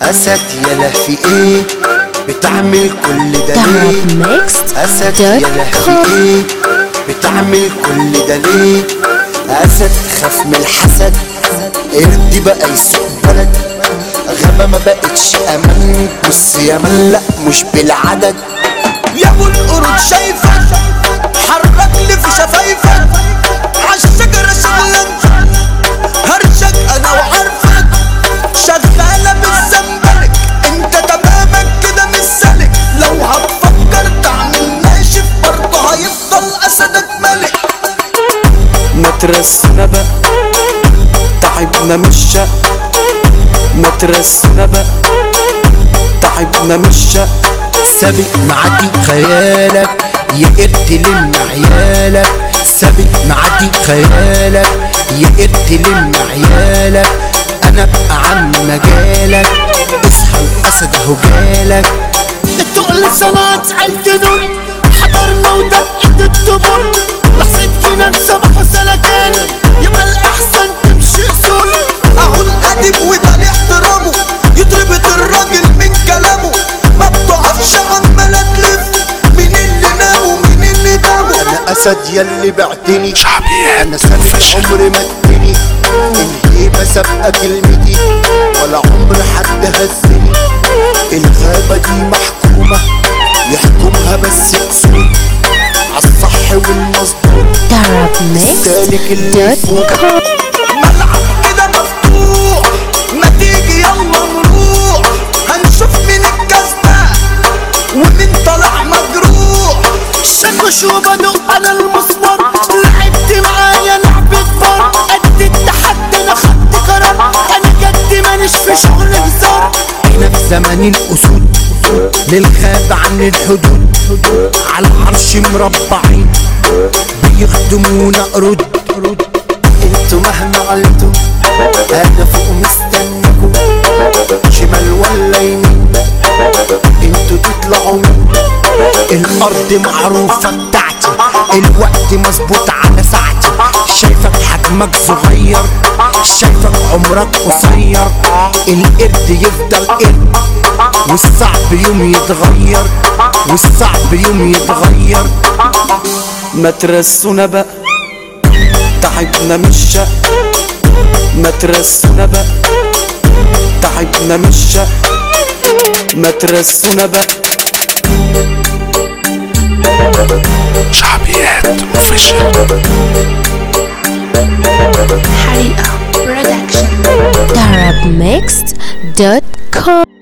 اسد يلا في ايه بتعمل كل ده ليه Darab Mixed اسد يلا في ايه بتعمل كل ده ليه اسد خاف من الحسد قرد بقى يسوق بلد غابة ما بقتش امان بص يا من لا مش بالعدد يا ابو القرود شايفك حرك لي في شفايفك عالشجرة شغلك هرشك انا وعارفك شغالة بالزنبرك انت تمامك كده مش سالك لو هتفكر تعمل ناشف برضه هيفضل اسدك ملك ما ترسنا بقى تعبنا من الشق ما ترسنا بقى تعبنا من الشق سابق معدي خيالك يا قرد لم عيالك سابق معدي خيالك يا قرد لم عيالك انا ابقى عن مجالك اصحى الاسد اهو جالك التقل صنعت عالجنون حضرنا ودقت الدبر لحظة فينا صباح وسلكان يبقى الأحسن تمشي أصول أهو الأدب وده احترامه يضربت الراجل من كلامه ما بتقفش عمالة تلف مين اللي ناموا مين اللي داموا انا اسد يلي بعتني انا سابق عمري ما اديني الهيبه سابقه كلمتي ولا عمر حد هزني الغابه دي محكومه يحكمها بس اصول عالصح والمظبوط Darab سالك اللي يفوق Mixed.com ملعب كده مفتوح ما تيجي يلا نروح هنشوف مين الكسبان ومين طالع مجروح شكوش وبدق على المسمار لعبت معايا لعبة بار قد التحدي انا خدت قرار انا جد مانيش في شغل هزار احنا في زمن الاسود للغاب عن الحدود على العرش مربعين بيخدمونا قرود انتوا مهما علتوا انا فوق مستنيكوا شمال ولا يمين انتوا تطلعوا من الارض معروفة بتاعتي الوقت مظبوط على ساعتي شايفك حجمك صغير شايفك عمرك قصير القرد يفضل قرد والصعب يوم يتغير والصعب يوم يتغير ما ترسونا بقى تعبنا من الشق ما ترسونا بقى تعبنا من الشق ما ترسونا بقى Harry Production Darab Mixed.com